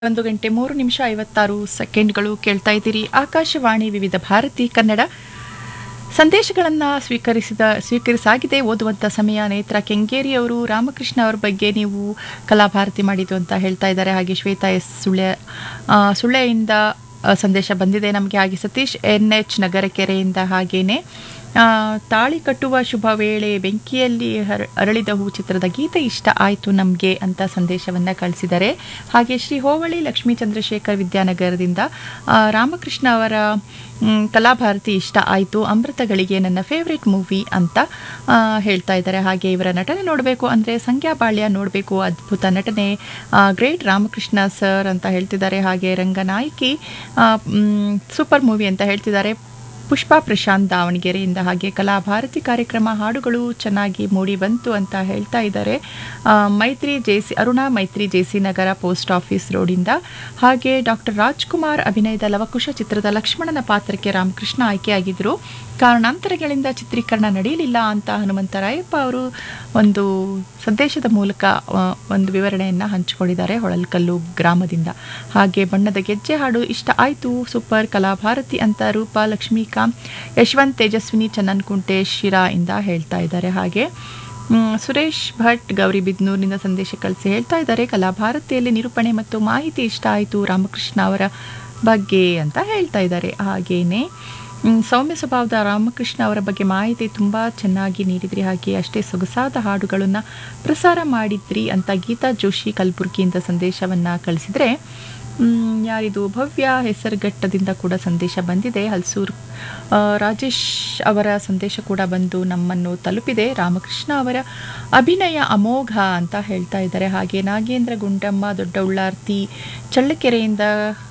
ಒಂದು ಗಂಟೆ ಮೂರು ನಿಮಿಷ ಐವತ್ತಾರು ಸೆಕೆಂಡ್ಗಳು ಕೇಳ್ತಾ ಇದ್ದೀರಿ ಆಕಾಶವಾಣಿ ವಿವಿಧ ಭಾರತಿ ಕನ್ನಡ ಸಂದೇಶಗಳನ್ನು ಸ್ವೀಕರಿಸಿದ ಸ್ವೀಕರಿಸಾಗಿದೆ ಓದುವಂಥ ಸಮಯ ನೇತ್ರ ಕೆಂಗೇರಿ ಅವರು ರಾಮಕೃಷ್ಣ ಅವ್ರ ಬಗ್ಗೆ ನೀವು ಕಲಾಭಾರತಿ ಮಾಡಿದ್ದು ಅಂತ ಹೇಳ್ತಾ ಇದ್ದಾರೆ ಹಾಗೆ ಶ್ವೇತಾ ಎಸ್ ಸುಳ್ಯ ಆ, ಸುಳ್ಯದಿಂದ ಆ, ಸಂದೇಶ ಬಂದಿದೆ ನಮಗೆ ಹಾಗೆ ಸತೀಶ್ ಎನ್ ಎಚ್ ನಗರಕೆರೆಯಿಂದ ಹಾಗೇನೆ ಆ, ತಾಳಿ ಕಟ್ಟುವ ಶುಭ ವೇಳೆ ಬೆಂಕಿಯಲ್ಲಿ ಹರ ಅರಳಿದ ಹೂ ಚಿತ್ರದ ಗೀತೆ ಇಷ್ಟ ಆಯಿತು ನಮಗೆ ಅಂತ ಸಂದೇಶವನ್ನು ಕಳಿಸಿದ್ದಾರೆ ಹಾಗೆ ಶ್ರೀ ಹೋವಳಿ ಲಕ್ಷ್ಮೀ ಚಂದ್ರಶೇಖರ್ ವಿದ್ಯಾನಗರದಿಂದ ಆ, ರಾಮಕೃಷ್ಣ ಅವರ ಮ್, ಕಲಾಭಾರತಿ ಇಷ್ಟ ಆಯಿತು ಅಮೃತಗಳಿಗೆ ನನ್ನ ಫೇವ್ರೆಟ್ ಮೂವಿ ಅಂತ ಆ, ಹೇಳ್ತಾ ಇದ್ದಾರೆ ಹಾಗೆ ಇವರ ನಟನೆ ನೋಡಬೇಕು ಅಂದರೆ ಸಂಖ್ಯಾ ಬಾಳ್ಯ ನೋಡಬೇಕು ಅದ್ಭುತ ನಟನೆ ಗ್ರೇಟ್ ರಾಮಕೃಷ್ಣ ಸರ್ ಅಂತ ಹೇಳ್ತಿದ್ದಾರೆ ಹಾಗೆ ರಂಗನಾಯಕಿ ಆ, ಮ್, ಸೂಪರ್ ಮೂವಿ ಅಂತ ಹೇಳ್ತಿದ್ದಾರೆ ಪುಷ್ಪಾ ಪ್ರಶಾಂತ್ ದಾವಣಗೆರೆಯಿಂದ ಹಾಗೆ ಕಲಾಭಾರತಿ ಕಾರ್ಯಕ್ರಮ ಹಾಡುಗಳು ಚೆನ್ನಾಗಿ ಮೂಡಿ ಬಂತು ಅಂತ ಹೇಳ್ತಾ ಇದ್ದಾರೆ ಆ, ಮೈತ್ರಿ ಜೆಸಿ ಅರುಣಾ ಮೈತ್ರಿ ಜೆಸಿ ನಗರ ಪೋಸ್ಟ್ ಆಫೀಸ್ ರೋಡಿಂದ ಹಾಗೆ ಡಾಕ್ಟರ್ ರಾಜ್ಕುಮಾರ್ ಅಭಿನಯದ ಲವಕುಶ ಚಿತ್ರದ ಲಕ್ಷ್ಮಣನ ಪಾತ್ರಕ್ಕೆ ರಾಮಕೃಷ್ಣ ಆಯ್ಕೆಯಾಗಿದ್ದರು ಕಾರಣಾಂತರಗಳಿಂದ ಚಿತ್ರೀಕರಣ ನಡೆಯಲಿಲ್ಲ ಅಂತ ಹನುಮಂತರಾಯಪ್ಪ ಅವರು ಒಂದು ಸಂದೇಶದ ಮೂಲಕ ಆ, ಒಂದು ವಿವರಣೆಯನ್ನು ಹಂಚಿಕೊಂಡಿದ್ದಾರೆ ಹೊಳಲ್ಕಲ್ಲು ಗ್ರಾಮದಿಂದ ಹಾಗೆ ಬಣ್ಣದ ಗೆಜ್ಜೆ ಹಾಡು ಇಷ್ಟ ಆಯಿತು ಸೂಪರ್ ಕಲಾಭಾರತಿ ಅಂತ ರೂಪ ಲಕ್ಷ್ಮೀಕಾಂತ್ ಯಶವಂತ್ ತೇಜಸ್ವಿನಿ ಚನ್ನನ್ಕುಂಟೆ ಶಿರಾ ಇಂದ ಹೇಳ್ತಾ ಇದ್ದಾರೆ ಹಾಗೆ ಮ್, ಸುರೇಶ್ ಭಟ್ ಗೌರಿಬಿದ್ನೂರಿನಿಂದ ಸಂದೇಶ ಕಳಿಸಿ ಹೇಳ್ತಾ ಇದ್ದಾರೆ ಕಲಾಭಾರತಿಯಲ್ಲಿ ನಿರೂಪಣೆ ಮತ್ತು ಮಾಹಿತಿ ಇಷ್ಟ ಆಯಿತು ರಾಮಕೃಷ್ಣ ಅವರ ಬಗ್ಗೆ ಅಂತ ಹೇಳ್ತಾ ಇದ್ದಾರೆ ಹಾಗೇನೆ ಮ್, ಸೌಮ್ಯ ಸ್ವಭಾವದ ರಾಮಕೃಷ್ಣ ಅವರ ಬಗ್ಗೆ ಮಾಹಿತಿ ತುಂಬ ಚೆನ್ನಾಗಿ ನೀಡಿದ್ರಿ ಹಾಗೆ ಅಷ್ಟೇ ಸೊಗಸಾದ ಹಾಡುಗಳನ್ನು ಪ್ರಸಾರ ಮಾಡಿದ್ರಿ ಅಂತ ಗೀತಾ ಜೋಶಿ ಕಲಬುರ್ಗಿಯಿಂದ ಸಂದೇಶವನ್ನು ಕಳಿಸಿದರೆ ಮ್, ಯಾರಿದು ಭವ್ಯ ಹೆಸರುಘಟ್ಟದಿಂದ ಕೂಡ ಸಂದೇಶ ಬಂದಿದೆ ಹಲ್ಸೂರ್ ಆ, ರಾಜೇಶ್ ಅವರ ಸಂದೇಶ ಕೂಡ ಬಂದು ನಮ್ಮನ್ನು ತಲುಪಿದೆ ರಾಮಕೃಷ್ಣ ಅವರ ಅಭಿನಯ ಅಮೋಘ ಅಂತ ಹೇಳ್ತಾ ಇದ್ದಾರೆ ಹಾಗೆ ನಾಗೇಂದ್ರ ಗುಂಡಮ್ಮ ದೊಡ್ಡ ಉಳ್ಳಾರ್ತಿ ಚಳ್ಳಕೆರೆಯಿಂದ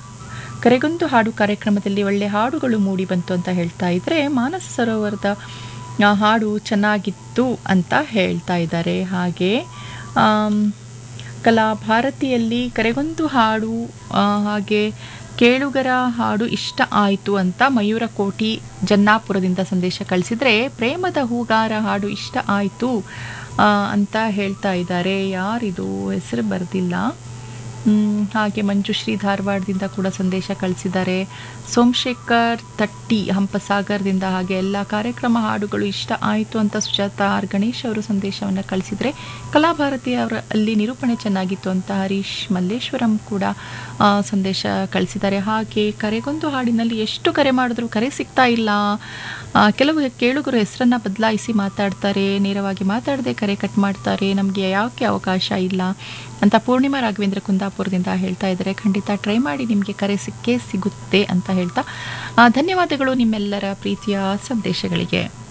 ಕರೆಗೊಂದು ಹಾಡು ಕಾರ್ಯಕ್ರಮದಲ್ಲಿ ಒಳ್ಳೆ ಹಾಡುಗಳು ಮೂಡಿ ಬಂತು ಅಂತ ಹೇಳ್ತಾ ಇದ್ರೆ ಮಾನಸ ಸರೋವರದ ಆ, ಹಾಡು ಚೆನ್ನಾಗಿತ್ತು ಅಂತ ಹೇಳ್ತಾ ಇದ್ದಾರೆ ಹಾಗೆ ಆಮ್, ಕಲಾಭಾರತಿಯಲ್ಲಿ ಕರೆಗೊಂದು ಹಾಡು ಆ, ಹಾಗೆ ಕೇಳುಗರ ಹಾಡು ಇಷ್ಟ ಆಯಿತು ಅಂತ ಮಯೂರ ಕೋಟಿ ಜನ್ನಾಪುರದಿಂದ ಸಂದೇಶ ಕಳಿಸಿದ್ರೆ ಪ್ರೇಮದ ಹೂಗಾರ ಹಾಡು ಇಷ್ಟ ಆಯಿತು ಆ, ಅಂತ ಹೇಳ್ತಾ ಇದ್ದಾರೆ ಯಾರಿದು ಹೆಸರು ಬರೆದಿಲ್ಲ ಮ್, ಹಾಗೆ ಮಂಜುಶ್ರೀ ಧಾರವಾಡದಿಂದ ಕೂಡ ಸಂದೇಶ ಕಳಿಸಿದ್ದಾರೆ ಸೋಮಶೇಖರ್ ತಟ್ಟಿ ಹಂಪಸಾಗರದಿಂದ ಹಾಗೆ ಎಲ್ಲ ಕಾರ್ಯಕ್ರಮ ಹಾಡುಗಳು ಇಷ್ಟ ಆಯಿತು ಅಂತ ಸುಜಾತ ಆರ್ ಗಣೇಶ್ ಅವರು ಸಂದೇಶವನ್ನು ಕಳಿಸಿದರೆ ಕಲಾಭಾರತಿ ಅವರ ಅಲ್ಲಿ ನಿರೂಪಣೆ ಚೆನ್ನಾಗಿತ್ತು ಅಂತ ಹರೀಶ್ ಮಲ್ಲೇಶ್ವರಂ ಕೂಡ ಆ, ಸಂದೇಶ ಕಳಿಸಿದ್ದಾರೆ ಹಾಗೆ ಕರೆಗೊಂದು ಹಾಡಿನಲ್ಲಿ ಎಷ್ಟು ಕರೆ ಮಾಡಿದ್ರು ಕರೆ ಸಿಗ್ತಾ ಇಲ್ಲ ಆ, ಕೆಲವು ಕೇಳುಗರು ಹೆಸರನ್ನು ಬದಲಾಯಿಸಿ ಮಾತಾಡ್ತಾರೆ ನೇರವಾಗಿ ಮಾತಾಡದೆ ಕರೆ ಕಟ್ ಮಾಡ್ತಾರೆ ನಮಗೆ ಯಾಕೆ ಅವಕಾಶ ಇಲ್ಲ ಅಂತ ಪೂರ್ಣಿಮಾ ರಾಘವೇಂದ್ರ ಕುಂದಾಪುರದಿಂದ ಹೇಳ್ತಾ ಇದ್ದಾರೆ ಖಂಡಿತ ಟ್ರೈ ಮಾಡಿ ನಿಮಗೆ ಕರೆ ಸಿಕ್ಕೇ ಸಿಗುತ್ತೆ ಅಂತ ಹೇಳ್ತಾ ಆ, ಧನ್ಯವಾದಗಳು ನಿಮ್ಮೆಲ್ಲರ ಪ್ರೀತಿಯ ಸಂದೇಶಗಳಿಗೆ